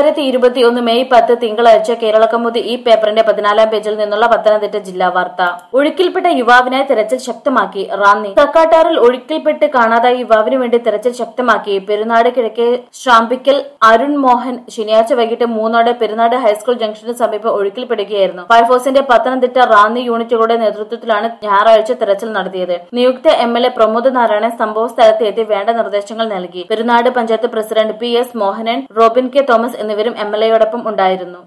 രണ്ടായിരത്തി ഇരുപത്തി ഒന്ന് മെയ് പത്ത് തിങ്കളാഴ്ച കേരളക്കമുതി ഈ പേപ്പറിന്റെ പതിനാലാം പേജിൽ നിന്നുള്ള പത്തനംതിട്ട ജില്ലാ വാർത്ത ഒഴുക്കിൽപ്പെട്ട യുവാവിനായി തെരച്ചിൽ ശക്തമാക്കി റാന്നി കക്കാട്ടാറിൽ ഒഴുക്കിൽപ്പെട്ട് കാണാതായ യുവാവിനു വേണ്ടി തെരച്ചിൽ ശക്തമാക്കി പെരുന്നാട് കിഴക്കേ ശ്രാമ്പിക്കൽ അരുൺ മോഹൻ ശനിയാഴ്ച വൈകിട്ട് മൂന്നോടെ പെരുന്നാട് ഹൈസ്കൂൾ ജംഗ്ഷന് സമീപം ഒഴുക്കിൽപ്പെടുകയായിരുന്നു ഫയർഫോഴ്സിന്റെ പത്തനംതിട്ട റാന്നി യൂണിറ്റുകളുടെ നേതൃത്വത്തിലാണ് ഞായറാഴ്ച തെരച്ചിൽ നടത്തിയത് നിയുക്ത M L A Pramod Narayanan സംഭവ സ്ഥലത്ത് എത്തി വേണ്ട നിർദ്ദേശങ്ങൾ നൽകി Perunad panchayat president P S Mohanan Robin K Thomas എന്നിവരും എം എൽ എയോടൊപ്പം ഉണ്ടായിരുന്നു